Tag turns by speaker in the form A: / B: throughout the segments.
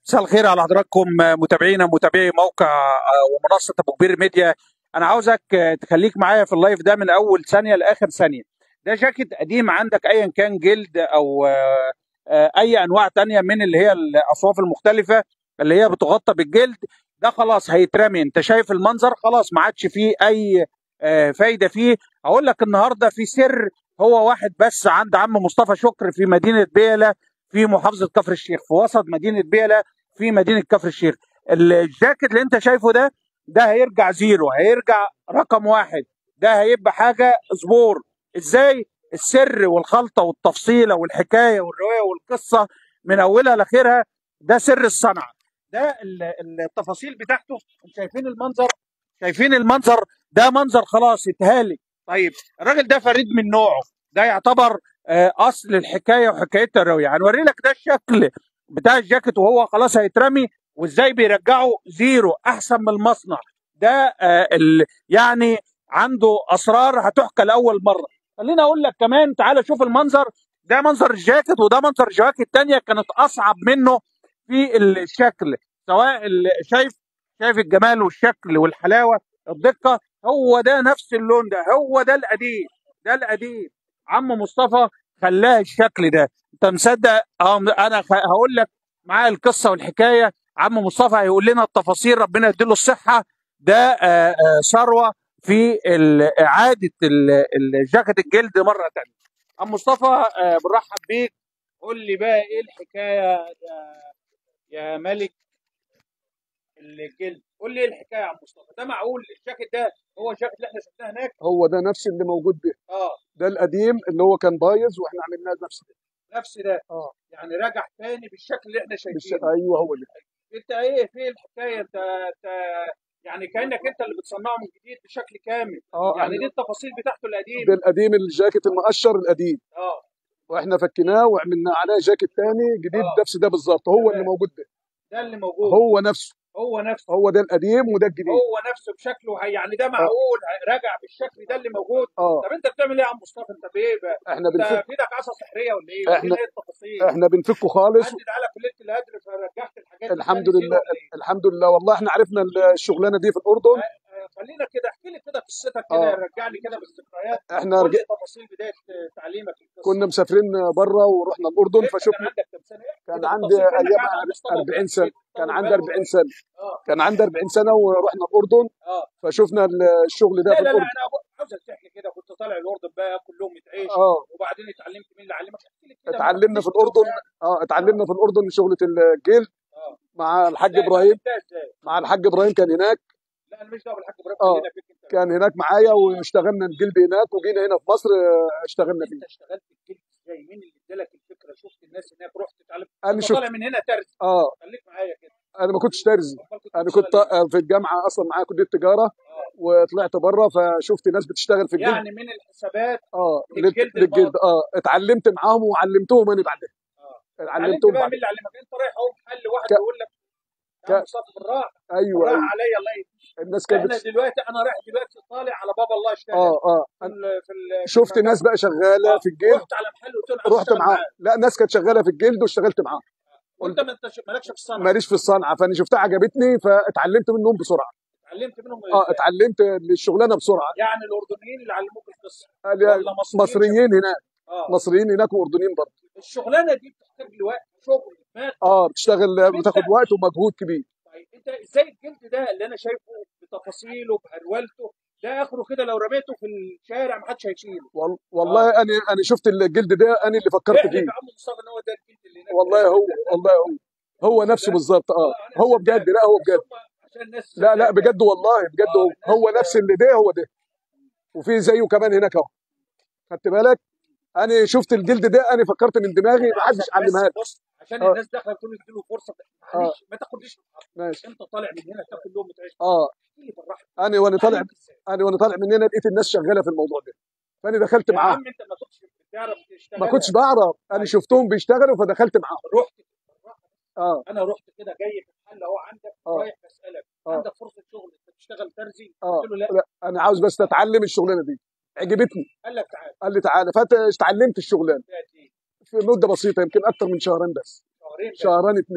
A: مساء الخير على حضراتكم متابعينا متابعي موقع ومنصه ابو كبير ميديا انا عاوزك تخليك معايا في اللايف ده من اول ثانيه لاخر ثانيه ده جاكيت قديم عندك ايا كان جلد او اي انواع تانية من اللي هي الاصواف المختلفه اللي هي بتغطى بالجلد ده خلاص هيترمي انت شايف المنظر خلاص ما عادش فيه اي فايده فيه اقول لك النهارده في سر هو واحد بس عند عم مصطفى شكر في مدينه بيلا في محافظه كفر الشيخ في وسط مدينه بيلا في مدينه كفر الشيخ الجاكيت اللي انت شايفه ده ده هيرجع زيرو هيرجع رقم واحد ده هيبقى حاجه زبور ازاي السر والخلطه والتفصيله والحكايه والروايه والقصه من اولها لاخرها ده سر الصنعه ده التفاصيل بتاعته شايفين المنظر شايفين المنظر ده منظر خلاص اتهالك طيب الراجل ده فريد من نوعه ده يعتبر اصل الحكايه وحكايتها الروايه هنوري لك ده الشكل بتاع الجاكيت وهو خلاص هيترمي وازاي بيرجعه زيرو احسن من المصنع ده آه يعني عنده اسرار هتحكى لاول مره خليني اقول لك كمان تعالى شوف المنظر ده منظر الجاكيت وده منظر جواكت تانية كانت اصعب منه في الشكل سواء شايف شايف الجمال والشكل والحلاوه الدقه هو ده نفس اللون ده هو ده القديم ده القديم عم مصطفى خلاه الشكل ده انت مصدق انا هقول لك معايا القصه والحكايه عم مصطفى هيقول لنا التفاصيل ربنا يديله الصحه ده ثروه في اعاده الجاكيت الجلد مره ثانيه عم مصطفى بنرحب بيك قول لي بقى ايه الحكايه يا ملك الجلد قول لي ايه الحكايه يا عم مصطفى ده معقول الجاكيت ده هو الجاكيت اللي احنا شفناه هناك
B: هو ده نفس اللي موجود به
A: اه
B: ده القديم اللي هو كان بايظ واحنا عملناه نفس ده
A: نفس ده
B: اه
A: يعني راجع تاني بالشكل اللي احنا
B: بس
A: شايفينه
B: ايوه هو اللي
A: انت ايه في الحكايه انت انت يعني كانك انت اللي بتصنعه من جديد بشكل كامل
B: اه
A: يعني دي التفاصيل بتاعته القديم
B: ده القديم الجاكيت المقشر القديم
A: اه
B: واحنا فكيناه وعملنا عليه جاكيت تاني جديد
A: آه.
B: نفس ده بالظبط هو
A: تمام.
B: اللي موجود ده
A: ده اللي موجود
B: هو نفسه
A: هو نفسه
B: هو ده القديم وده الجديد
A: هو نفسه بشكله هي- يعني ده معقول راجع بالشكل ده اللي موجود
B: اه
A: طب انت بتعمل ايه يا عم مصطفى انت بايه بقى؟
B: احنا
A: انت
B: بنفك
A: في ايدك عصا سحريه ولا ايه؟
B: إحنا-
A: ولا ايه التفاصيل؟
B: احنا بنفكه خالص
A: عدد على كليه الهدر فرجعت الحاجات دي
B: الحمد
A: تاني زيرو
B: لله
A: ولا إيه؟
B: الحمد لله والله احنا عرفنا الشغلانه دي في الاردن
A: آه، خلينا كده احكي لي كده قصتك كده
B: آه.
A: رجع لي كده بالذكريات
B: احنا
A: قول
B: رج...
A: لي تفاصيل بدايه تعليمك القصه
B: كنا مسافرين بره ورحنا الاردن
A: إنت كان
B: فشفنا
A: عندك كام سنه؟ احكي
B: كان
A: كده
B: عندي
A: بالتفصيل كأنك
B: ايام
A: قاعد على مصطبة
B: 40
A: وبتحكي
B: سنه
A: كده،
B: كان
A: طول
B: عندي
A: بالك
B: 40 سنه
A: اه
B: كان عندي 40 سنه ورحنا الاردن
A: اه
B: فشفنا الشغل ده
A: لا
B: في
A: لا لا
B: الاردن
A: انا عاوزك تحكي كده كنت طالع الاردن بقى كلهم متعيش
B: اه
A: وبعدين اتعلمت مين اللي علمك احكي لي كده
B: اتعلمنا في
A: ما تحكيش
B: الاردن
A: يعني.
B: اه اتعلمنا في الاردن شغله الجلد
A: اه
B: مع الحاج
A: لا،
B: ابراهيم
A: اتعلمتها ازاي؟
B: مع الحاج ابراهيم كان هناك
A: لا انا مش دعوه بالحاج ابراهيم
B: آه.
A: خلينا فيك انت
B: كان هناك معايا واشتغلنا الجلد هناك وجينا هنا في مصر آه، اشتغلنا فيه
A: انت اشتغلت الجلد ازاي؟ مين اللي ادالك الفكره؟ شفت الناس هناك رحت اتعلمت
B: انا
A: انت
B: شفت
A: طالع من هنا ترز
B: اه
A: خليك معايا كده
B: انا ما كنتش ترزي
A: أمال كنت
B: انا
A: بتشتغل
B: كنت
A: إيه؟
B: آه، في الجامعه اصلا معايا كليه تجاره
A: اه
B: وطلعت بره فشفت ناس بتشتغل في الجلد
A: يعني من الحسابات
B: اه
A: للجلد
B: لل- للجلد اه اتعلمت معاهم وعلمتهم انا بعدها
A: اه علمت
B: علمتهم
A: بقى
B: بعد
A: مين اللي علمك؟ انت رايح اهو محل واحد
B: ك-
A: يقول لك يا
B: ك-
A: مصطفى بالراحه
B: ايوه
A: بالراحه
B: ايوه
A: عليا الله يهديك
B: الناس كانت
A: احنا
B: بتش...
A: دلوقتي انا رايح دلوقتي طالع على بابا الله اشتغل
B: اه اه
A: في
B: أنا
A: ال في ال
B: شفت ناس بقى شغاله
A: اه
B: في الجلد
A: رحت على محل وقلت له عايز
B: رحت
A: اشتغل
B: معاه
A: معاه
B: لا ناس كانت شغاله في الجلد واشتغلت معاه
A: وانت ما انتش مالكش في الصنعه
B: ماليش في الصنعه فانا شفتها عجبتني فاتعلمت منهم بسرعه
A: اتعلمت منهم
B: اه
A: ازاي؟
B: اتعلمت الشغلانه بسرعه
A: يعني الاردنيين اللي علموك القصه
B: قال
A: ولا
B: لي
A: مصريين
B: مصريين هناك
A: اه
B: مصريين هناك واردنيين برضه
A: الشغلانه دي بتحتاج لوقت شغل دماغ
B: اه بتشتغل
A: طب
B: بتاخد
A: انت
B: وقت ومجهود كبير
A: طيب انت ازاي الجلد ده اللي انا شايفه بتفاصيله بهرولته ده اخره كده لو رميته في الشارع ما حدش هيشيله
B: وال- والله انا انا شفت الجلد ده انا اللي فكرت
A: احلف
B: فيه
A: يا عم مصطفى ان هو ده الجلد اللي هناك
B: والله هو والله هو هو نفسه بالظبط اه
A: والله انا
B: هو
A: صدقت
B: بجد لا هو
A: بس
B: بجد
A: هم عشان الناس
B: لا لا
A: صدقت
B: بجد والله بجد
A: اه
B: هو
A: الناس
B: هو نفس اللي ده هو ده وفي زيه كمان هناك اهو خدت بالك انا شفت الجلد ده انا فكرت من دماغي
A: انا
B: ما حدش
A: عاوزك بس
B: علمها لي
A: بص عشان
B: اه
A: الناس داخله تقول اديله فرصه
B: اه
A: معلش ما تاخدليش
B: ماشي
A: انت طالع من هنا تاكل لهم تعيش
B: اه
A: احكي لي بالراحه
B: انا وانا طالع
A: اتعلمت ازاي؟
B: انا وانا طالع من هنا لقيت الناس شغاله في الموضوع ده فانا دخلت
A: يا
B: معاهم
A: عم انت ما كنتش بتعرف
B: ما كنتش
A: تشتغلها
B: بعرف انا
A: طيب
B: شفتهم بيشتغلوا فدخلت معاهم
A: رحت بالراحه
B: اه
A: انا رحت كده جاي في محل اهو عندك
B: اه
A: رايح بسالك
B: اه
A: عندك فرصه شغل انت بتشتغل ترزي
B: اه
A: قلت له لا
B: لا انا عاوز بس اتعلم الشغلانه دي عجبتني
A: قال لك تعالى
B: قال لي تعالى فتعلمت الشغلانه
A: ده قد ايه؟
B: في مده بسيطه يمكن اكتر من شهرين بس
A: شهرين بس
B: شهرين اتنين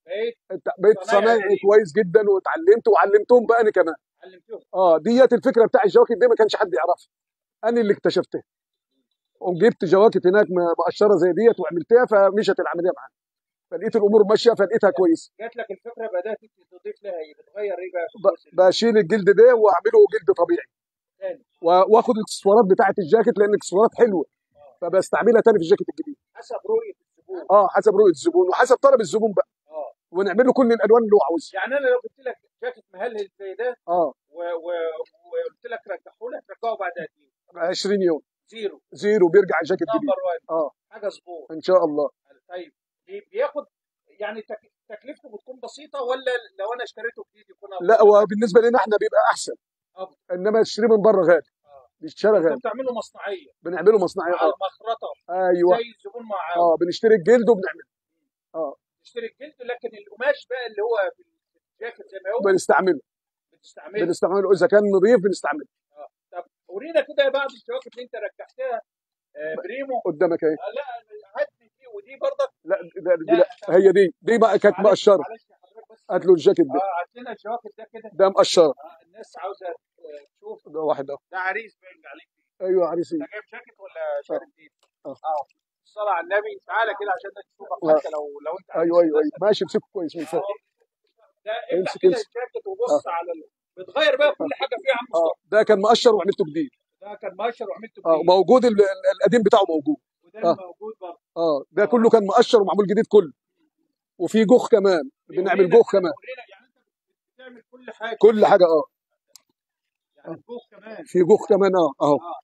A: بقيت
B: انت بقيت
A: صنايعي
B: صنايعي
A: بريمو.
B: كويس جدا واتعلمت وعلمتهم بقى انا كمان
A: علمتهم
B: اه ديت الفكره بتاع الجواكت دي ما كانش حد يعرفها انا اللي اكتشفتها قوم جبت جواكت هناك م- مقشره زي ديت وعملتها فمشت العمليه معانا فلقيت الامور ماشيه فلقيتها كويس
A: جات لك الفكره بدات انت تضيف لها ايه بتغير ايه بقى في
B: ب-
A: الجزء ده
B: بشيل الجلد ده واعمله جلد طبيعي
A: تاني
B: و- واخد الاكسسوارات بتاعه الجاكيت لان الاكسسوارات حلوه فبستعملها تاني في الجاكيت الجديد
A: حسب رؤيه الزبون
B: اه حسب رؤيه الزبون وحسب طلب الزبون بقى
A: اه
B: ونعمل له كل الالوان اللي هو عاوزها
A: يعني انا لو جبت لك جاكيت مهلهل زي ده
B: اه
A: و- و- وقلت لك رجعه لك رجعه بعد قد ايه؟
B: 20 يوم
A: زيرو
B: زيرو بيرجع الجاكيت جديد
A: نمبر 1
B: اه
A: حاجه زبون
B: ان شاء الله
A: طيب بي- بياخد يعني تك- تكلفته بتكون بسيطه ولا لو انا اشتريته جديد يكون أفضل؟
B: لا وبالنسبه لنا احنا بيبقى احسن
A: أفضل.
B: انما تشتري من بره غالي
A: اه
B: بيشتري غالي
A: انتوا بتعملوا مصنعيه
B: بنعمله مصنعيه
A: مع
B: اه
A: المخرطه
B: ايوه
A: زي الزبون مع
B: اه بنشتري الجلد وبنعمله
A: تشتري الجلد لكن القماش بقى اللي هو في الجاكيت زي ما هو
B: بنستعمله
A: بتستعمله
B: بنستعمله اذا كان نظيف بنستعمله
A: طب ورينا كده بعض الجواكت اللي انت رجعتها آه، بريمو
B: قدامك اهي
A: آه، لا هاتني دي ودي برضك
B: لا لا, دي
A: لا،
B: لا. هي دي دي بقى كانت
A: معلش
B: مقشره
A: معلش يا حضرتك بس
B: هات له الجاكيت ده
A: اه هات لنا الجواكت ده كده
B: ده مقشره
A: آه الناس عاوزه آه، تشوف
B: ده واحد اهو
A: ده عريس باين عليك
B: ايوه عريسي
A: انت جايب جاكيت ولا شارب جديد؟
B: آه.
A: اه الصلاة على النبي تعالى كده عشان تشوفك
B: لا.
A: حتى لو لو انت
B: ايوه ايوه ايوه ماشي امسكه كويس من فوق
A: ده افتح
B: امسك-
A: كده
B: امسك.
A: الجاكيت وبص على ال... بتغير بقى كل حاجه فيه يا عم
B: اه
A: مصطفى
B: ده كان مقشر وعملته جديد
A: ده كان ماشر وعملته
B: اه
A: جديد
B: موجود ال- ال- القديم بتاعه موجود
A: وده
B: آه.
A: موجود برضه
B: اه ده كله كان مقشر ومعمول جديد كله وفي جوخ كمان بنعمل
A: ورينا
B: جوخ
A: كده،
B: كمان
A: ورينا يعني انت بتعمل كل حاجه
B: كل حاجه اه
A: يعني الجوخ كمان
B: في جوخ كمان اه اهو
A: اه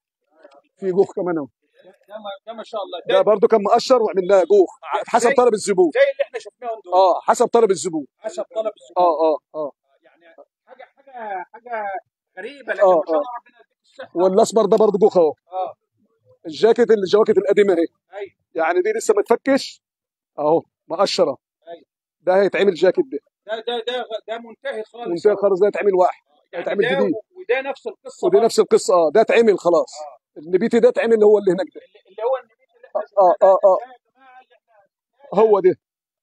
B: في جوخ كمان اهو
A: ده ده ما, ده ما شاء الله
B: ده
A: ده
B: برضو كان مقشر وعملناه جوخ حسب
A: زي-
B: طلب الزبون
A: زي اللي احنا شفناهم دول
B: اه حسب طلب الزبون
A: حسب طلب الزبون
B: اه اه اه
A: يعني حاجه حاجه حاجه غريبه لكن
B: آه،
A: ما شاء
B: آه.
A: الله ربنا يديك الصحه
B: والاسمر ده برضو جوخ اهو
A: اه
B: الجاكيت الجواكت القديمه اهي
A: ايوه
B: يعني دي لسه ما تفكش اهو مقشره
A: أيوة.
B: ده هيتعمل جاكيت ده
A: ده ده ده ده منتهي خالص
B: منتهى خالص ده هيتعمل واحد
A: يعني
B: هيتعمل
A: ده
B: جديد.
A: و- وده نفس القصه
B: ودي
A: برضه.
B: نفس القصه اه ده اتعمل خلاص
A: آه.
B: النبيتي ده اتعمل هو اللي هناك ده
A: اللي اللي هو النبيت اللي احنا
B: آه،
A: شفناه ده-
B: آه، آه.
A: ده يا جماعه اللي احنا
B: هو ده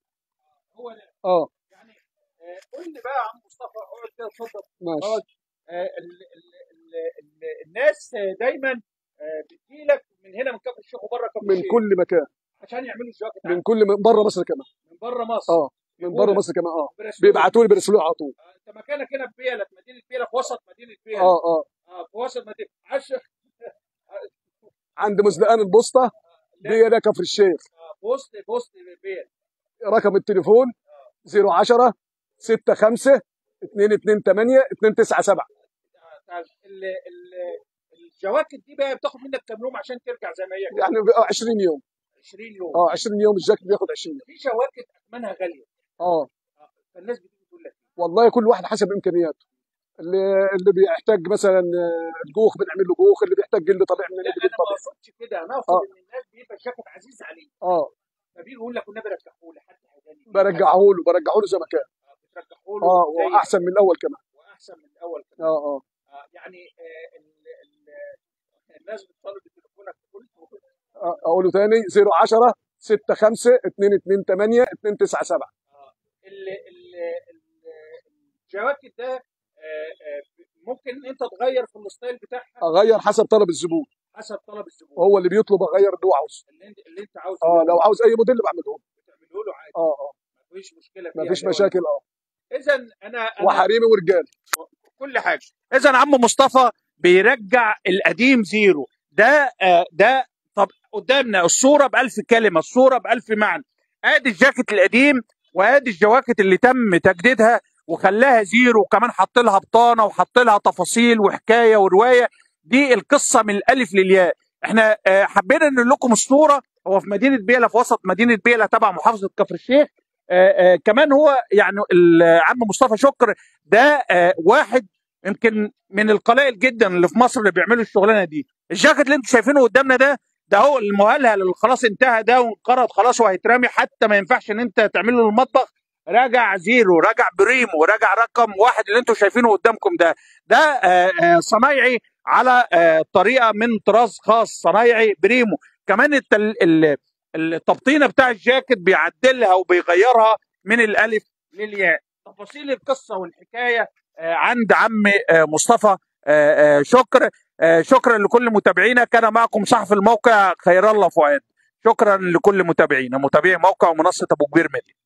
A: هو ده
B: اه
A: يعني آه، قول لي بقى يا عم مصطفى اقعد كده اتفضل
B: ماشي
A: اقعد آه، ال- ال- ال- ال- الناس آه، دايما آه، بتجيلك من هنا من كفر الشيخ وبره كفر
B: من
A: الشيخ
B: كل مكان
A: عشان يعملوا الجواكت
B: من
A: عندك.
B: كل من بره مصر كمان
A: من بره مصر
B: اه من بره مصر كمان اه
A: برسول.
B: بيبعتوا لي بيرسلوا لي على طول
A: آه، انت مكانك هنا في بيلة في مدينه بيلة في وسط مدينه بيلة
B: اه اه
A: اه في وسط مدينه عش
B: عند مزلقان البوسطه دي ده كفر الشيخ
A: آه، بوست بوست بيلة
B: رقم التليفون 010 65 228 297
A: طيب ال- ال- الجواكت دي بقى بتاخد منك كام يوم عشان ترجع زي ما هي كده؟
B: يعني بقى 20 يوم
A: 20 يوم
B: اه 20 يوم الجاكيت بياخد 20 يوم
A: في جواكت اثمنها غاليه
B: اه
A: فالناس بتيجي تقول لك
B: والله كل واحد حسب امكانياته اللي اللي بيحتاج مثلا آه، الجوخ بنعمل له جوخ اللي بيحتاج جلد طبيعي بنعمل
A: لا
B: له
A: انا
B: جلد
A: ما
B: طبيعي
A: اقصدش كده انا اقصد
B: آه.
A: ان الناس بيبقى الجاكيت عزيز عليه
B: اه
A: فبيجي يقول لك والنبي رجعه لي حد هداني
B: برجعه له برجعه له زي ما كان
A: بترجعه له
B: اه
A: زي-
B: واحسن من الاول كمان
A: واحسن من الاول كمان
B: اه اه
A: آه، يعني آه، ال- ال- الناس بتطالب بتليفونك قلت
B: آه، اقوله تاني 010 65 228 297
A: ال- ال- ال- الجواكت ده آه، آه، ممكن انت تغير في الستايل بتاعها
B: اغير حسب طلب الزبون
A: حسب طلب الزبون
B: هو اللي بيطلب اغير اللي هو عاوزه
A: اللي انت اللي انت عاوزه
B: اه لو عاوز اي موديل بعمله له
A: بتعمله له عادي
B: اه اه
A: مفيش مشكله فيها
B: مفيش
A: ده ولا-
B: مشاكل اه
A: اذا انا انا
B: وحريمي ورجال
A: كل حاجه اذا عم مصطفى بيرجع القديم زيرو ده آه ده طب قدامنا الصوره بألف كلمه الصوره بألف معنى ادي الجاكيت القديم وادي الجواكت اللي تم تجديدها وخلاها زيرو وكمان حط لها بطانه وحط لها تفاصيل وحكايه وروايه دي القصه من الالف للياء احنا آه، حبينا نقول لكم الصوره هو في مدينه بيلا في وسط مدينه بيلا تبع محافظه كفر الشيخ آه، آه، كمان هو يعني العم مصطفى شكر ده آه، واحد يمكن من القلائل جدا اللي في مصر اللي بيعملوا الشغلانه دي الجاكيت اللي انتم شايفينه قدامنا ده ده هو المهلهل اللي خلاص انتهى ده وانقرض خلاص وهيترمي حتى ما ينفعش ان انت تعمل له المطبخ راجع زيرو راجع بريمو راجع رقم واحد اللي انتم شايفينه قدامكم ده ده آه، آه، صنايعي على آه، طريقه من طراز خاص صنايعي بريمو كمان التل... ال- التبطينه بتاع الجاكيت بيعدلها وبيغيرها من الالف للياء تفاصيل القصه والحكايه آه، عند عم آه، مصطفى آه، آه، شكر آه، شكرا لكل متابعينا كان معكم صاحب الموقع خير الله فؤاد شكرا لكل متابعينا متابعي موقع ومنصه ابو كبير ميديا